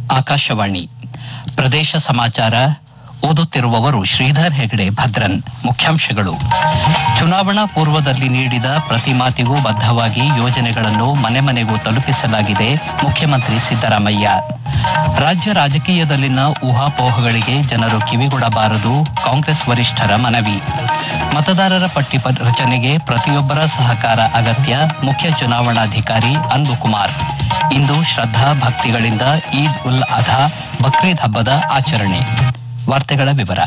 ಆಕಾಶವಾಣಿ ಪ್ರದೇಶ ಸಮಾಚಾರ ಓದುತ್ತಿರುವವರು ಶ್ರೀಧರ್ ಹೆಗಡೆ ಭದ್ರನ್ ಮುಖ್ಯಾಂಶಗಳು ಚುನಾವಣಾ ಪೂರ್ವದಲ್ಲಿ ನೀಡಿದ ಪ್ರತಿ ಮಾತಿಗೂ ಬದ್ಧವಾಗಿ ಯೋಜನೆಗಳನ್ನು ಮನೆ ಮನೆಗೂ ತಲುಪಿಸಲಾಗಿದೆ ಮುಖ್ಯಮಂತ್ರಿ ಸಿದ್ದರಾಮಯ್ಯ ರಾಜ್ಯ ರಾಜಕೀಯದಲ್ಲಿನ ಊಹಾಪೋಹಗಳಿಗೆ ಜನರು ಕಿವಿಗೊಡಬಾರದು ಕಾಂಗ್ರೆಸ್ ವರಿಷ್ಠರ ಮನವಿ ಮತದಾರರ ಪಟ್ಟಿ ಪ- ರಚನೆಗೆ ಪ್ರತಿಯೊಬ್ಬರ ಸಹಕಾರ ಅಗತ್ಯ ಮುಖ್ಯ ಚುನಾವಣಾಧಿಕಾರಿ ಅನ್ಬು ಕುಮಾರ್ ಇಂದು ಶ್ರದ್ಧಾ ಭಕ್ತಿಗಳಿಂದ ಈದ್ ಉಲ್ ಅಧಾ ಬಕ್ರೀದ್ ಹಬ್ಬದ ಆಚರಣೆ ವಾರ್ತೆಗಳ ವಿವರ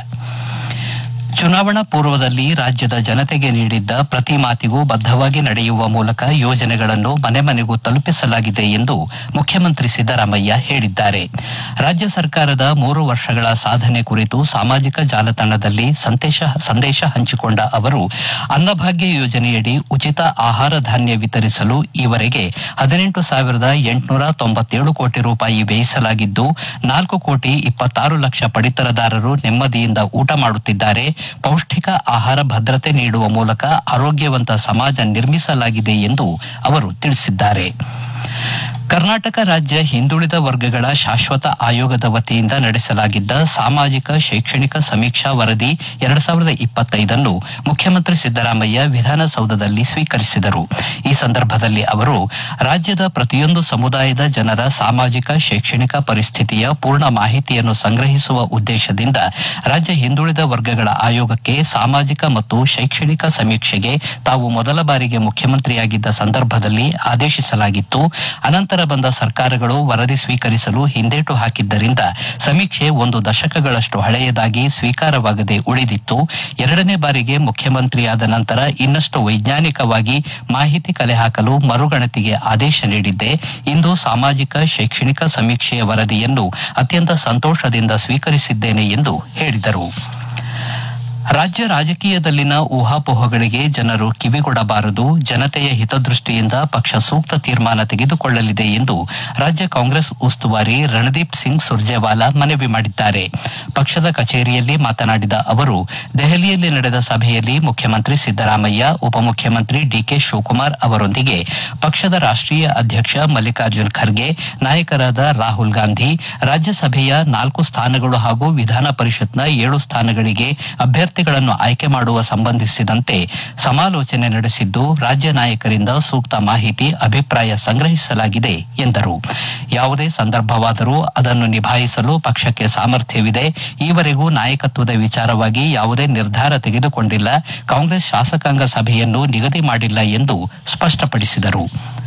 ಚುನಾವಣಾ ಪೂರ್ವದಲ್ಲಿ ರಾಜ್ಯದ ಜನತೆಗೆ ನೀಡಿದ್ದ ಪ್ರತಿ ಮಾತಿಗೂ ಬದ್ಧವಾಗಿ ನಡೆಯುವ ಮೂಲಕ ಯೋಜನೆಗಳನ್ನು ಮನೆ ಮನೆಗೂ ತಲುಪಿಸಲಾಗಿದೆ ಎಂದು ಮುಖ್ಯಮಂತ್ರಿ ಸಿದ್ದರಾಮಯ್ಯ ಹೇಳಿದ್ದಾರೆ ರಾಜ್ಯ ಸರ್ಕಾರದ ಮೂರು ವರ್ಷಗಳ ಸಾಧನೆ ಕುರಿತು ಸಾಮಾಜಿಕ ಜಾಲತಾಣದಲ್ಲಿ ಸಂದೇಶ ಸಂದೇಶ ಹಂಚಿಕೊಂಡ ಅವರು ಅನ್ನಭಾಗ್ಯ ಯೋಜನೆಯಡಿ ಉಚಿತ ಆಹಾರ ಧಾನ್ಯ ವಿತರಿಸಲು ಈವರೆಗೆ ಹದಿನೆಂಟು ಸಾವಿರದ ಎಂಟುನೂರ ತೊಂಬತ್ತೇಳು ಕೋಟಿ ರೂಪಾಯಿ ವ್ಯಯಿಸಲಾಗಿದ್ದು ನಾಲ್ಕು ಕೋಟಿ ಇಪ್ಪತ್ತಾರು ಲಕ್ಷ ಪಡಿತರದಾರರು ನೆಮ್ಮದಿಯಿಂದ ಊಟ ಮಾಡುತ್ತಿದ್ದಾರೆ ಪೌಷ್ಟಿಕ ಆಹಾರ ಭದ್ರತೆ ನೀಡುವ ಮೂಲಕ ಆರೋಗ್ಯವಂತ ಸಮಾಜ ನಿರ್ಮಿಸಲಾಗಿದೆ ಎಂದು ಅವರು ತಿಳಿಸಿದ್ದಾರೆ ಕರ್ನಾಟಕ ರಾಜ್ಯ ಹಿಂದುಳಿದ ವರ್ಗಗಳ ಶಾಶ್ವತ ಆಯೋಗದ ವತಿಯಿಂದ ನಡೆಸಲಾಗಿದ್ದ ಸಾಮಾಜಿಕ ಶೈಕ್ಷಣಿಕ ಸಮೀಕ್ಷಾ ವರದಿ ಎರಡ್ ಸಾವಿರದ ಇಪ್ಪತ್ತೈದನ್ನು ಮುಖ್ಯಮಂತ್ರಿ ಸಿದ್ದರಾಮಯ್ಯ ವಿಧಾನಸೌಧದಲ್ಲಿ ಸ್ವೀಕರಿಸಿದರು ಈ ಸಂದರ್ಭದಲ್ಲಿ ಅವರು ರಾಜ್ಯದ ಪ್ರತಿಯೊಂದು ಸಮುದಾಯದ ಜನರ ಸಾಮಾಜಿಕ ಶೈಕ್ಷಣಿಕ ಪರಿಸ್ಥಿತಿಯ ಪೂರ್ಣ ಮಾಹಿತಿಯನ್ನು ಸಂಗ್ರಹಿಸುವ ಉದ್ದೇಶದಿಂದ ರಾಜ್ಯ ಹಿಂದುಳಿದ ವರ್ಗಗಳ ಆಯೋಗಕ್ಕೆ ಸಾಮಾಜಿಕ ಮತ್ತು ಶೈಕ್ಷಣಿಕ ಸಮೀಕ್ಷೆಗೆ ತಾವು ಮೊದಲ ಬಾರಿಗೆ ಮುಖ್ಯಮಂತ್ರಿಯಾಗಿದ್ದ ಸಂದರ್ಭದಲ್ಲಿ ಆದೇಶಿಸಲಾಗಿತ್ತು ಅನಂತರ ಬಂದ ಸರ್ಕಾರಗಳು ವರದಿ ಸ್ವೀಕರಿಸಲು ಹಿಂದೇಟು ಹಾಕಿದ್ದರಿಂದ ಸಮೀಕ್ಷೆ ಒಂದು ದಶಕಗಳಷ್ಟು ಹಳೆಯದಾಗಿ ಸ್ವೀಕಾರವಾಗದೆ ಉಳಿದಿತ್ತು ಎರಡನೇ ಬಾರಿಗೆ ಮುಖ್ಯಮಂತ್ರಿಯಾದ ನಂತರ ಇನ್ನಷ್ಟು ವೈಜ್ಞಾನಿಕವಾಗಿ ಮಾಹಿತಿ ಕಲೆ ಹಾಕಲು ಮರುಗಣತಿಗೆ ಆದೇಶ ನೀಡಿದ್ದೆ ಇಂದು ಸಾಮಾಜಿಕ ಶೈಕ್ಷಣಿಕ ಸಮೀಕ್ಷೆಯ ವರದಿಯನ್ನು ಅತ್ಯಂತ ಸಂತೋಷದಿಂದ ಸ್ವೀಕರಿಸಿದ್ದೇನೆ ಎಂದು ಹೇಳಿದರು ರಾಜ್ಯ ರಾಜಕೀಯದಲ್ಲಿನ ಊಹಾಪೋಹಗಳಿಗೆ ಜನರು ಕಿವಿಗೊಡಬಾರದು ಜನತೆಯ ಹಿತದೃಷ್ಟಿಯಿಂದ ಪಕ್ಷ ಸೂಕ್ತ ತೀರ್ಮಾನ ತೆಗೆದುಕೊಳ್ಳಲಿದೆ ಎಂದು ರಾಜ್ಯ ಕಾಂಗ್ರೆಸ್ ಉಸ್ತುವಾರಿ ರಣದೀಪ್ ಸಿಂಗ್ ಸುರ್ಜೇವಾಲಾ ಮನವಿ ಮಾಡಿದ್ದಾರೆ ಪಕ್ಷದ ಕಚೇರಿಯಲ್ಲಿ ಮಾತನಾಡಿದ ಅವರು ದೆಹಲಿಯಲ್ಲಿ ನಡೆದ ಸಭೆಯಲ್ಲಿ ಮುಖ್ಯಮಂತ್ರಿ ಸಿದ್ದರಾಮಯ್ಯ ಉಪಮುಖ್ಯಮಂತ್ರಿ ಡಿಕೆ ಶಿವಕುಮಾರ್ ಅವರೊಂದಿಗೆ ಪಕ್ಷದ ರಾಷ್ಟ್ರೀಯ ಅಧ್ಯಕ್ಷ ಮಲ್ಲಿಕಾರ್ಜುನ್ ಖರ್ಗೆ ನಾಯಕರಾದ ರಾಹುಲ್ ಗಾಂಧಿ ರಾಜ್ಯಸಭೆಯ ನಾಲ್ಕು ಸ್ಥಾನಗಳು ಹಾಗೂ ವಿಧಾನ ಪರಿಷತ್ನ ಏಳು ಸ್ಥಾನಗಳಿಗೆ ಅಭ್ಯರ್ಥಿಗಳನ್ನು ಆಯ್ಕೆ ಮಾಡುವ ಸಂಬಂಧಿಸಿದಂತೆ ಸಮಾಲೋಚನೆ ನಡೆಸಿದ್ದು ರಾಜ್ಯ ನಾಯಕರಿಂದ ಸೂಕ್ತ ಮಾಹಿತಿ ಅಭಿಪ್ರಾಯ ಸಂಗ್ರಹಿಸಲಾಗಿದೆ ಎಂದರು ಯಾವುದೇ ಸಂದರ್ಭವಾದರೂ ಅದನ್ನು ನಿಭಾಯಿಸಲು ಪಕ್ಷಕ್ಕೆ ಸಾಮರ್ಥ್ಯವಿದೆ ಈವರೆಗೂ ನಾಯಕತ್ವದ ವಿಚಾರವಾಗಿ ಯಾವುದೇ ನಿರ್ಧಾರ ತೆಗೆದುಕೊಂಡಿಲ್ಲ ಕಾಂಗ್ರೆಸ್ ಶಾಸಕಾಂಗ ಸಭೆಯನ್ನು ನಿಗದಿ ಮಾಡಿಲ್ಲ ಎಂದು ಸ್ಪಷ್ಟಪಡಿಸಿದರು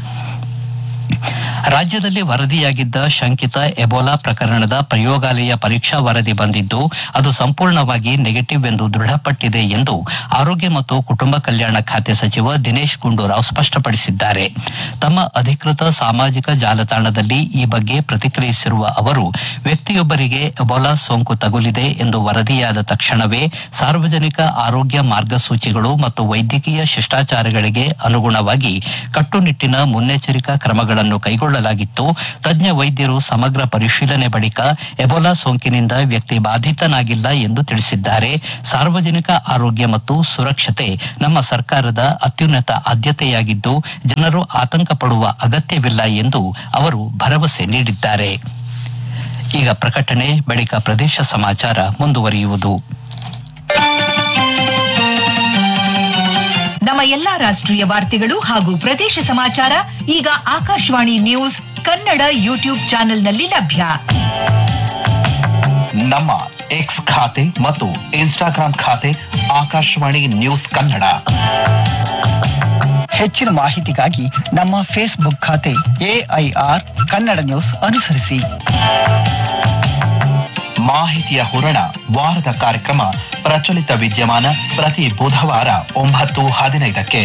ರಾಜ್ಯದಲ್ಲಿ ವರದಿಯಾಗಿದ್ದ ಶಂಕಿತ ಎಬೋಲಾ ಪ್ರಕರಣದ ಪ್ರಯೋಗಾಲಯ ಪರೀಕ್ಷಾ ವರದಿ ಬಂದಿದ್ದು ಅದು ಸಂಪೂರ್ಣವಾಗಿ ನೆಗೆಟಿವ್ ಎಂದು ದೃಢಪಟ್ಟಿದೆ ಎಂದು ಆರೋಗ್ಯ ಮತ್ತು ಕುಟುಂಬ ಕಲ್ಯಾಣ ಖಾತೆ ಸಚಿವ ದಿನೇಶ್ ಗುಂಡೂರಾವ್ ಸ್ಪಷ್ಟಪಡಿಸಿದ್ದಾರೆ ತಮ್ಮ ಅಧಿಕೃತ ಸಾಮಾಜಿಕ ಜಾಲತಾಣದಲ್ಲಿ ಈ ಬಗ್ಗೆ ಪ್ರತಿಕ್ರಿಯಿಸಿರುವ ಅವರು ವ್ಯಕ್ತಿಯೊಬ್ಬರಿಗೆ ಎಬೋಲಾ ಸೋಂಕು ತಗುಲಿದೆ ಎಂದು ವರದಿಯಾದ ತಕ್ಷಣವೇ ಸಾರ್ವಜನಿಕ ಆರೋಗ್ಯ ಮಾರ್ಗಸೂಚಿಗಳು ಮತ್ತು ವೈದ್ಯಕೀಯ ಶಿಷ್ಟಾಚಾರಗಳಿಗೆ ಅನುಗುಣವಾಗಿ ಕಟ್ಟುನಿಟ್ಟಿನ ಮುನ್ನೆಚ್ಚರಿಕಾ ಕ್ರಮಗಳನ್ನು ಕೈಗೊಳ್ಳಲಾಗಿತ್ತು ತಜ್ಞ ವೈದ್ಯರು ಸಮಗ್ರ ಪರಿಶೀಲನೆ ಬಳಿಕ ಎಬೋಲಾ ಸೋಂಕಿನಿಂದ ವ್ಯಕ್ತಿ ಬಾಧಿತನಾಗಿಲ್ಲ ಎಂದು ತಿಳಿಸಿದ್ದಾರೆ ಸಾರ್ವಜನಿಕ ಆರೋಗ್ಯ ಮತ್ತು ಸುರಕ್ಷತೆ ನಮ್ಮ ಸರ್ಕಾರದ ಅತ್ಯುನ್ನತ ಆದ್ಯತೆಯಾಗಿದ್ದು ಜನರು ಆತಂಕ ಪಡುವ ಅಗತ್ಯವಿಲ್ಲ ಎಂದು ಅವರು ಭರವಸೆ ನೀಡಿದ್ದಾರೆ ಈಗ ಪ್ರಕಟಣೆ ಬಳಿಕ ಪ್ರದೇಶ ಸಮಾಚಾರ ಮುಂದುವರಿಯುವುದು ನಮ್ಮ ಎಲ್ಲಾ ರಾಷ್ಟ್ರೀಯ ವಾರ್ತೆಗಳು ಹಾಗೂ ಪ್ರದೇಶ ಸಮಾಚಾರ ಈಗ ಆಕಾಶವಾಣಿ ನ್ಯೂಸ್ ಕನ್ನಡ ಯೂಟ್ಯೂಬ್ ಚಾನೆಲ್ನಲ್ಲಿ ಲಭ್ಯ ನಮ್ಮ ಎಕ್ಸ್ ಖಾತೆ ಮತ್ತು ಇನ್ಸ್ಟಾಗ್ರಾಂ ಖಾತೆ ಆಕಾಶವಾಣಿ ನ್ಯೂಸ್ ಕನ್ನಡ ಹೆಚ್ಚಿನ ಮಾಹಿತಿಗಾಗಿ ನಮ್ಮ ಫೇಸ್ಬುಕ್ ಖಾತೆ ಎಐಆರ್ ಕನ್ನಡ ನ್ಯೂಸ್ ಅನುಸರಿಸಿ ಮಾಹಿತಿಯ ಹೂರಣ ವಾರದ ಕಾರ್ಯಕ್ರಮ ಪ್ರಚಲಿತ ವಿದ್ಯಮಾನ ಪ್ರತಿ ಬುಧವಾರ ಒಂಬತ್ತು ಹದಿನೈದಕ್ಕೆ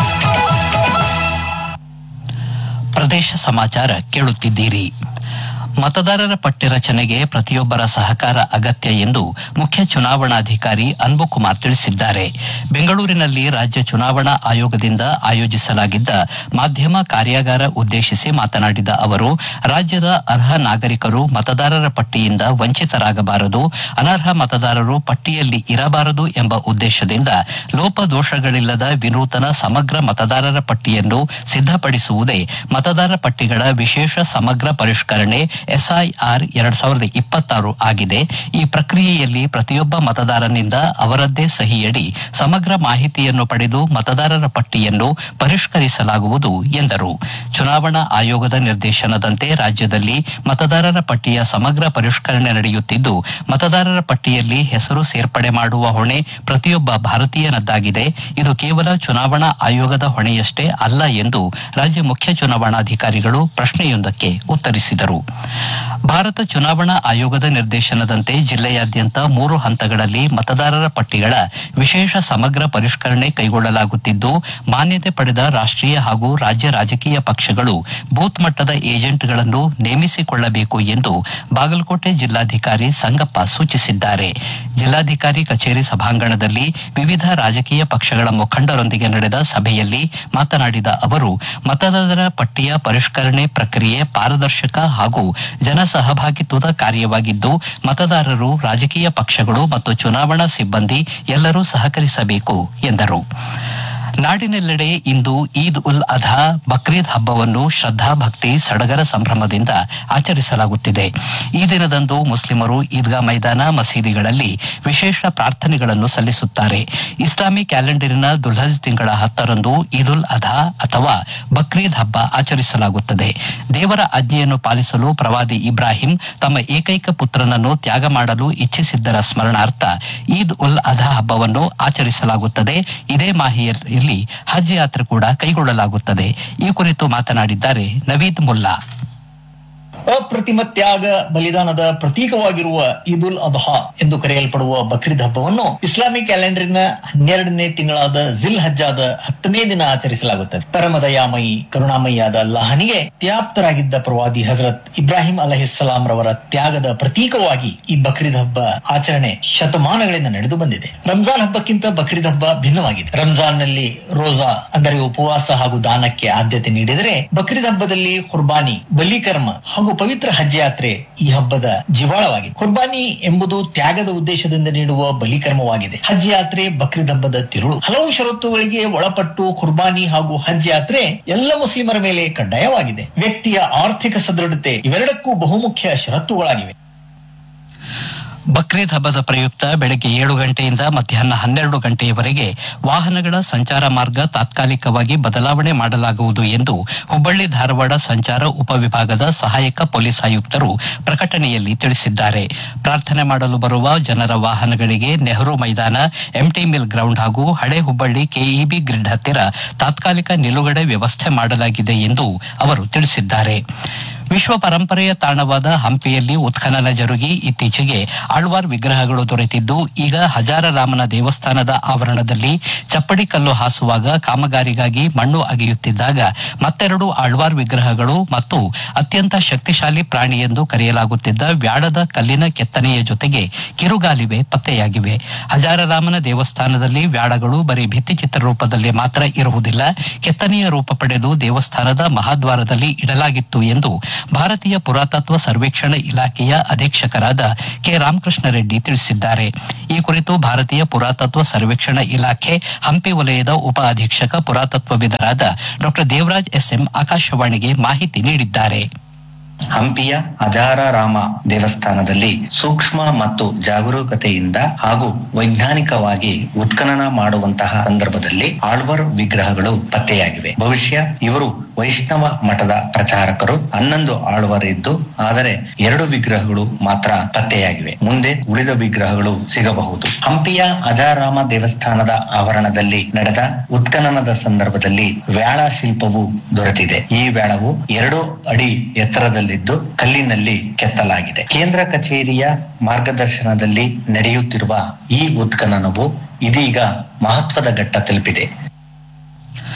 ಪ್ರದೇಶ ಸಮಾಚಾರ ಕೇಳುತ್ತಿದ್ದೀರಿ ಮತದಾರರ ಪಟ್ಟಿ ರಚನೆಗೆ ಪ್ರತಿಯೊಬ್ಬರ ಸಹಕಾರ ಅಗತ್ಯ ಎಂದು ಮುಖ್ಯ ಚುನಾವಣಾಧಿಕಾರಿ ಅನ್ಬು ಕುಮಾರ್ ತಿಳಿಸಿದ್ದಾರೆ ಬೆಂಗಳೂರಿನಲ್ಲಿ ರಾಜ್ಯ ಚುನಾವಣಾ ಆಯೋಗದಿಂದ ಆಯೋಜಿಸಲಾಗಿದ್ದ ಮಾಧ್ಯಮ ಕಾರ್ಯಾಗಾರ ಉದ್ದೇಶಿಸಿ ಮಾತನಾಡಿದ ಅವರು ರಾಜ್ಯದ ಅರ್ಹ ನಾಗರಿಕರು ಮತದಾರರ ಪಟ್ಟಿಯಿಂದ ವಂಚಿತರಾಗಬಾರದು ಅನರ್ಹ ಮತದಾರರು ಪಟ್ಟಿಯಲ್ಲಿ ಇರಬಾರದು ಎಂಬ ಉದ್ದೇಶದಿಂದ ಲೋಪದೋಷಗಳಿಲ್ಲದ ವಿನೂತನ ಸಮಗ್ರ ಮತದಾರರ ಪಟ್ಟಿಯನ್ನು ಸಿದ್ದಪಡಿಸುವುದೇ ಮತದಾರ ಪಟ್ಟಿಗಳ ವಿಶೇಷ ಸಮಗ್ರ ಪರಿಷ್ಕರಣೆ ಎಸ್ಐಆರ್ ಎರಡ್ ಸಾವಿರದ ಇಪ್ಪತ್ತಾರು ಆಗಿದೆ ಈ ಪ್ರಕ್ರಿಯೆಯಲ್ಲಿ ಪ್ರತಿಯೊಬ್ಬ ಮತದಾರನಿಂದ ಅವರದ್ದೇ ಸಹಿಯಡಿ ಸಮಗ್ರ ಮಾಹಿತಿಯನ್ನು ಪಡೆದು ಮತದಾರರ ಪಟ್ಟಿಯನ್ನು ಪರಿಷ್ಕರಿಸಲಾಗುವುದು ಎಂದರು ಚುನಾವಣಾ ಆಯೋಗದ ನಿರ್ದೇಶನದಂತೆ ರಾಜ್ಯದಲ್ಲಿ ಮತದಾರರ ಪಟ್ಟಿಯ ಸಮಗ್ರ ಪರಿಷ್ಕರಣೆ ನಡೆಯುತ್ತಿದ್ದು ಮತದಾರರ ಪಟ್ಟಿಯಲ್ಲಿ ಹೆಸರು ಸೇರ್ಪಡೆ ಮಾಡುವ ಹೊಣೆ ಪ್ರತಿಯೊಬ್ಬ ಭಾರತೀಯನದ್ದಾಗಿದೆ ಇದು ಕೇವಲ ಚುನಾವಣಾ ಆಯೋಗದ ಹೊಣೆಯಷ್ಟೇ ಅಲ್ಲ ಎಂದು ರಾಜ್ಯ ಮುಖ್ಯ ಚುನಾವಣಾಧಿಕಾರಿಗಳು ಪ್ರಶ್ನೆಯೊಂದಕ್ಕೆ ಉತ್ತರಿಸಿದರು ಭಾರತ ಚುನಾವಣಾ ಆಯೋಗದ ನಿರ್ದೇಶನದಂತೆ ಜಿಲ್ಲೆಯಾದ್ಯಂತ ಮೂರು ಹಂತಗಳಲ್ಲಿ ಮತದಾರರ ಪಟ್ಟಿಗಳ ವಿಶೇಷ ಸಮಗ್ರ ಪರಿಷ್ಕರಣೆ ಕೈಗೊಳ್ಳಲಾಗುತ್ತಿದ್ದು ಮಾನ್ಯತೆ ಪಡೆದ ರಾಷ್ಟ್ರೀಯ ಹಾಗೂ ರಾಜ್ಯ ರಾಜಕೀಯ ಪಕ್ಷಗಳು ಬೂತ್ ಮಟ್ಟದ ಏಜೆಂಟ್ಗಳನ್ನು ನೇಮಿಸಿಕೊಳ್ಳಬೇಕು ಎಂದು ಬಾಗಲಕೋಟೆ ಜಿಲ್ಲಾಧಿಕಾರಿ ಸಂಗಪ್ಪ ಸೂಚಿಸಿದ್ದಾರೆ ಜಿಲ್ಲಾಧಿಕಾರಿ ಕಚೇರಿ ಸಭಾಂಗಣದಲ್ಲಿ ವಿವಿಧ ರಾಜಕೀಯ ಪಕ್ಷಗಳ ಮುಖಂಡರೊಂದಿಗೆ ನಡೆದ ಸಭೆಯಲ್ಲಿ ಮಾತನಾಡಿದ ಅವರು ಮತದಾರರ ಪಟ್ಟಿಯ ಪರಿಷ್ಕರಣೆ ಪ್ರಕ್ರಿಯೆ ಪಾರದರ್ಶಕ ಹಾಗೂ ಜನಸಹಭಾಗಿತ್ವದ ಕಾರ್ಯವಾಗಿದ್ದು ಮತದಾರರು ರಾಜಕೀಯ ಪಕ್ಷಗಳು ಮತ್ತು ಚುನಾವಣಾ ಸಿಬ್ಬಂದಿ ಎಲ್ಲರೂ ಸಹಕರಿಸಬೇಕು ಎಂದರು ನಾಡಿನೆಲ್ಲೆಡೆ ಇಂದು ಈದ್ ಉಲ್ ಅಧಾ ಬಕ್ರೀದ್ ಹಬ್ಬವನ್ನು ಶ್ರದ್ದಾ ಭಕ್ತಿ ಸಡಗರ ಸಂಭ್ರಮದಿಂದ ಆಚರಿಸಲಾಗುತ್ತಿದೆ ಈ ದಿನದಂದು ಮುಸ್ಲಿಮರು ಈದ್ಗಾ ಮೈದಾನ ಮಸೀದಿಗಳಲ್ಲಿ ವಿಶೇಷ ಪ್ರಾರ್ಥನೆಗಳನ್ನು ಸಲ್ಲಿಸುತ್ತಾರೆ ಇಸ್ಲಾಮಿ ಕ್ಯಾಲೆಂಡರಿನ ದುಲ್ಹಜ್ ತಿಂಗಳ ಹತ್ತರಂದು ಈದ್ ಉಲ್ ಅಧಾ ಅಥವಾ ಬಕ್ರೀದ್ ಹಬ್ಬ ಆಚರಿಸಲಾಗುತ್ತದೆ ದೇವರ ಆಜ್ಞೆಯನ್ನು ಪಾಲಿಸಲು ಪ್ರವಾದಿ ಇಬ್ರಾಹಿಂ ತಮ್ಮ ಏಕೈಕ ಪುತ್ರನನ್ನು ತ್ಯಾಗ ಮಾಡಲು ಇಚ್ಛಿಸಿದ್ದರ ಸ್ಮರಣಾರ್ಥ ಈದ್ ಉಲ್ ಅಧಾ ಹಬ್ಬವನ್ನು ಆಚರಿಸಲಾಗುತ್ತದೆ ಇದೇ ಮಾಹಿಯಲ್ಲಿ ಹಜ್ ಯಾತ್ರೆ ಕೂಡ ಕೈಗೊಳ್ಳಲಾಗುತ್ತದೆ ಈ ಕುರಿತು ಮಾತನಾಡಿದ್ದಾರೆ ನವೀದ್ ಮುಲ್ಲಾ ಅಪ್ರತಿಮ ತ್ಯಾಗ ಬಲಿದಾನದ ಪ್ರತೀಕವಾಗಿರುವ ಈದ್ ಉಲ್ ಅದ್ಹಾ ಎಂದು ಕರೆಯಲ್ಪಡುವ ಬಕ್ರೀದ್ ಹಬ್ಬವನ್ನು ಇಸ್ಲಾಮಿಕ್ ಕ್ಯಾಲೆಂಡರಿನ ಹನ್ನೆರಡನೇ ತಿಂಗಳಾದ ಜಿಲ್ ಹಜ್ಜಾದ ಹತ್ತನೇ ದಿನ ಆಚರಿಸಲಾಗುತ್ತದೆ ಪರಮದಯಾಮಯಿ ಕರುಣಾಮಯಿಯಾದ ಅಲ್ಲಾಹನಿಗೆ ತ್ಯಾಪ್ತರಾಗಿದ್ದ ಪ್ರವಾದಿ ಹಜರತ್ ಇಬ್ರಾಹಿಂ ಅಲಹಿಸ್ಸಲಾಂ ರವರ ತ್ಯಾಗದ ಪ್ರತೀಕವಾಗಿ ಈ ಬಕ್ರೀದ್ ಹಬ್ಬ ಆಚರಣೆ ಶತಮಾನಗಳಿಂದ ನಡೆದು ಬಂದಿದೆ ರಂಜಾನ್ ಹಬ್ಬಕ್ಕಿಂತ ಬಕ್ರೀದ್ ಹಬ್ಬ ಭಿನ್ನವಾಗಿದೆ ರಂಜಾನ್ ನಲ್ಲಿ ರೋಜಾ ಅಂದರೆ ಉಪವಾಸ ಹಾಗೂ ದಾನಕ್ಕೆ ಆದ್ಯತೆ ನೀಡಿದರೆ ಬಕ್ರೀದ್ ಹಬ್ಬದಲ್ಲಿ ಕುರ್ಬಾನಿ ಬಲಿಕರ್ಮ ಹಾಗೂ ಪವಿತ್ರ ಹಜ್ ಯಾತ್ರೆ ಈ ಹಬ್ಬದ ಜಿವಾಳವಾಗಿದೆ ಕುರ್ಬಾನಿ ಎಂಬುದು ತ್ಯಾಗದ ಉದ್ದೇಶದಿಂದ ನೀಡುವ ಬಲಿಕರ್ಮವಾಗಿದೆ ಹಜ್ ಯಾತ್ರೆ ಬಕ್ರೀದ್ ಹಬ್ಬದ ತಿರುಳು ಹಲವು ಷರತ್ತುಗಳಿಗೆ ಒಳಪಟ್ಟು ಕುರ್ಬಾನಿ ಹಾಗೂ ಹಜ್ ಯಾತ್ರೆ ಎಲ್ಲ ಮುಸ್ಲಿಮರ ಮೇಲೆ ಕಡ್ಡಾಯವಾಗಿದೆ ವ್ಯಕ್ತಿಯ ಆರ್ಥಿಕ ಸದೃಢತೆ ಇವೆರಡಕ್ಕೂ ಬಹುಮುಖ್ಯ ಷರತ್ತುಗಳಾಗಿವೆ ಬಕ್ರೀದ್ ಹಬ್ಬದ ಪ್ರಯುಕ್ತ ಬೆಳಗ್ಗೆ ಏಳು ಗಂಟೆಯಿಂದ ಮಧ್ಯಾಹ್ನ ಹನ್ನೆರಡು ಗಂಟೆಯವರೆಗೆ ವಾಹನಗಳ ಸಂಚಾರ ಮಾರ್ಗ ತಾತ್ಕಾಲಿಕವಾಗಿ ಬದಲಾವಣೆ ಮಾಡಲಾಗುವುದು ಎಂದು ಹುಬ್ಬಳ್ಳಿ ಧಾರವಾಡ ಸಂಚಾರ ಉಪವಿಭಾಗದ ಸಹಾಯಕ ಪೊಲೀಸ್ ಆಯುಕ್ತರು ಪ್ರಕಟಣೆಯಲ್ಲಿ ತಿಳಿಸಿದ್ದಾರೆ ಪ್ರಾರ್ಥನೆ ಮಾಡಲು ಬರುವ ಜನರ ವಾಹನಗಳಿಗೆ ನೆಹರು ಮೈದಾನ ಎಂಟಿ ಮಿಲ್ ಗ್ರೌಂಡ್ ಹಾಗೂ ಹಳೆ ಹುಬ್ಬಳ್ಳಿ ಕೆಇಬಿ ಗ್ರಿಡ್ ಹತ್ತಿರ ತಾತ್ಕಾಲಿಕ ನಿಲುಗಡೆ ವ್ಯವಸ್ಥೆ ಮಾಡಲಾಗಿದೆ ಎಂದು ಅವರು ತಿಳಿಸಿದ್ದಾರೆ ವಿಶ್ವ ಪರಂಪರೆಯ ತಾಣವಾದ ಹಂಪಿಯಲ್ಲಿ ಉತ್ಖನನ ಜರುಗಿ ಇತ್ತೀಚೆಗೆ ಆಳ್ವಾರ್ ವಿಗ್ರಹಗಳು ದೊರೆತಿದ್ದು ಈಗ ಹಜಾರರಾಮನ ದೇವಸ್ಥಾನದ ಆವರಣದಲ್ಲಿ ಚಪ್ಪಡಿ ಕಲ್ಲು ಹಾಸುವಾಗ ಕಾಮಗಾರಿಗಾಗಿ ಮಣ್ಣು ಅಗೆಯುತ್ತಿದ್ದಾಗ ಮತ್ತೆರಡು ಆಳ್ವಾರ್ ವಿಗ್ರಹಗಳು ಮತ್ತು ಅತ್ಯಂತ ಶಕ್ತಿಶಾಲಿ ಪ್ರಾಣಿ ಎಂದು ಕರೆಯಲಾಗುತ್ತಿದ್ದ ವ್ಯಾಡದ ಕಲ್ಲಿನ ಕೆತ್ತನೆಯ ಜೊತೆಗೆ ಕಿರುಗಾಲಿವೆ ಪತ್ತೆಯಾಗಿವೆ ಹಜಾರರಾಮನ ದೇವಸ್ಥಾನದಲ್ಲಿ ವ್ಯಾಡಗಳು ಬರೀ ಭಿತ್ತಿಚಿತ್ರ ರೂಪದಲ್ಲಿ ಮಾತ್ರ ಇರುವುದಿಲ್ಲ ಕೆತ್ತನೆಯ ರೂಪ ಪಡೆದು ದೇವಸ್ಥಾನದ ಮಹಾದ್ವಾರದಲ್ಲಿ ಇಡಲಾಗಿತ್ತು ಎಂದು ಭಾರತೀಯ ಪುರಾತತ್ವ ಸರ್ವೇಕ್ಷಣಾ ಇಲಾಖೆಯ ಅಧೀಕ್ಷಕರಾದ ಕೆ ರಾಮಕೃಷ್ಣ ರೆಡ್ಡಿ ತಿಳಿಸಿದ್ದಾರೆ ಈ ಕುರಿತು ಭಾರತೀಯ ಪುರಾತತ್ವ ಸರ್ವೇಕ್ಷಣಾ ಇಲಾಖೆ ಹಂಪಿ ವಲಯದ ಉಪ ಅಧೀಕ್ಷಕ ಪುರಾತತ್ವವಿದರಾದ ಡಾ ದೇವರಾಜ್ ಎಸ್ಎಂ ಆಕಾಶವಾಣಿಗೆ ಮಾಹಿತಿ ನೀಡಿದ್ದಾರೆ ಹಂಪಿಯ ಅಜಾರಾರಾಮ ದೇವಸ್ಥಾನದಲ್ಲಿ ಸೂಕ್ಷ್ಮ ಮತ್ತು ಜಾಗರೂಕತೆಯಿಂದ ಹಾಗೂ ವೈಜ್ಞಾನಿಕವಾಗಿ ಉತ್ಖನನ ಮಾಡುವಂತಹ ಸಂದರ್ಭದಲ್ಲಿ ಆಳ್ವರ್ ವಿಗ್ರಹಗಳು ಪತ್ತೆಯಾಗಿವೆ ಭವಿಷ್ಯ ಇವರು ವೈಷ್ಣವ ಮಠದ ಪ್ರಚಾರಕರು ಹನ್ನೊಂದು ಆಳ್ವರ್ ಇದ್ದು ಆದರೆ ಎರಡು ವಿಗ್ರಹಗಳು ಮಾತ್ರ ಪತ್ತೆಯಾಗಿವೆ ಮುಂದೆ ಉಳಿದ ವಿಗ್ರಹಗಳು ಸಿಗಬಹುದು ಹಂಪಿಯ ಅಜಾರಾಮ ದೇವಸ್ಥಾನದ ಆವರಣದಲ್ಲಿ ನಡೆದ ಉತ್ಖನನದ ಸಂದರ್ಭದಲ್ಲಿ ವ್ಯಾಳ ಶಿಲ್ಪವು ದೊರೆತಿದೆ ಈ ವ್ಯಾಳವು ಎರಡು ಅಡಿ ಎತ್ತರದಲ್ಲಿದ್ದು ಕಲ್ಲಿನಲ್ಲಿ ಕೆತ್ತಲಾಗಿದೆ ಕೇಂದ್ರ ಕಚೇರಿಯ ಮಾರ್ಗದರ್ಶನದಲ್ಲಿ ನಡೆಯುತ್ತಿರುವ ಈ ಉತ್ಖನನವು ಇದೀಗ ಮಹತ್ವದ ಘಟ್ಟ ತಲುಪಿದೆ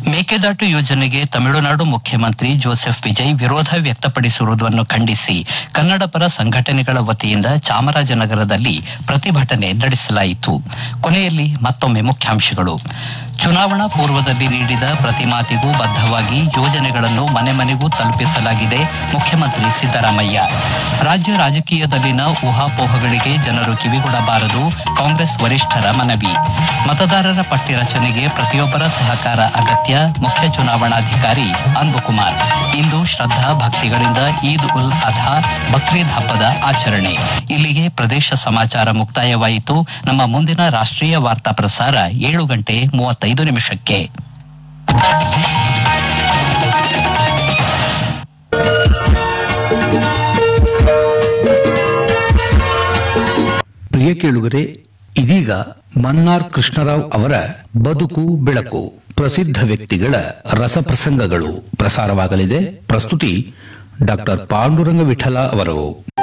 ಮೇಕೆದಾಟು ಯೋಜನೆಗೆ ತಮಿಳುನಾಡು ಮುಖ್ಯಮಂತ್ರಿ ಜೋಸೆಫ್ ವಿಜಯ್ ವಿರೋಧ ವ್ಯಕ್ತಪಡಿಸಿರುವುದನ್ನು ಖಂಡಿಸಿ ಕನ್ನಡ ಪರ ಸಂಘಟನೆಗಳ ವತಿಯಿಂದ ಚಾಮರಾಜನಗರದಲ್ಲಿ ಪ್ರತಿಭಟನೆ ನಡೆಸಲಾಯಿತು ಕೊನೆಯಲ್ಲಿ ಮತ್ತೊಮ್ಮೆ ಮುಖ್ಯಾಂಶಗಳು ಚುನಾವಣಾ ಪೂರ್ವದಲ್ಲಿ ನೀಡಿದ ಪ್ರತಿ ಮಾತಿಗೂ ಬದ್ಧವಾಗಿ ಯೋಜನೆಗಳನ್ನು ಮನೆ ಮನೆಗೂ ತಲುಪಿಸಲಾಗಿದೆ ಮುಖ್ಯಮಂತ್ರಿ ಸಿದ್ದರಾಮಯ್ಯ ರಾಜ್ಯ ರಾಜಕೀಯದಲ್ಲಿನ ಊಹಾಪೋಹಗಳಿಗೆ ಜನರು ಕಿವಿಗೊಡಬಾರದು ಕಾಂಗ್ರೆಸ್ ವರಿಷ್ಠರ ಮನವಿ ಮತದಾರರ ಪಟ್ಟಿ ರಚನೆಗೆ ಪ್ರತಿಯೊಬ್ಬರ ಸಹಕಾರ ಅಗತ್ಯ ಮುಖ್ಯ ಚುನಾವಣಾಧಿಕಾರಿ ಅನ್ಬುಕುಮಾರ್ ಇಂದು ಶ್ರದ್ಧಾ ಭಕ್ತಿಗಳಿಂದ ಈದ್ ಉಲ್ ಅಧಾ ಬಕ್ರೀದ್ ಹಬ್ಬದ ಆಚರಣೆ ಇಲ್ಲಿಗೆ ಪ್ರದೇಶ ಸಮಾಚಾರ ಮುಕ್ತಾಯವಾಯಿತು ನಮ್ಮ ಮುಂದಿನ ರಾಷ್ಟ್ರೀಯ ವಾರ್ತಾ ಪ್ರಸಾರ ಏಳು ಗಂಟೆ ಮೂವತ್ತೈದು ನಿಮಿಷಕ್ಕೆ ಪ್ರಿಯ ಕೇಳುಗರೆ ಇದೀಗ ಮನ್ನಾರ್ ಕೃಷ್ಣರಾವ್ ಅವರ ಬದುಕು ಬೆಳಕು ಪ್ರಸಿದ್ಧ ವ್ಯಕ್ತಿಗಳ ರಸಪ್ರಸಂಗಗಳು ಪ್ರಸಾರವಾಗಲಿದೆ ಪ್ರಸ್ತುತಿ ಡಾಕ್ಟರ್ ಪಾಂಡುರಂಗ ವಿಠಲ ಅವರು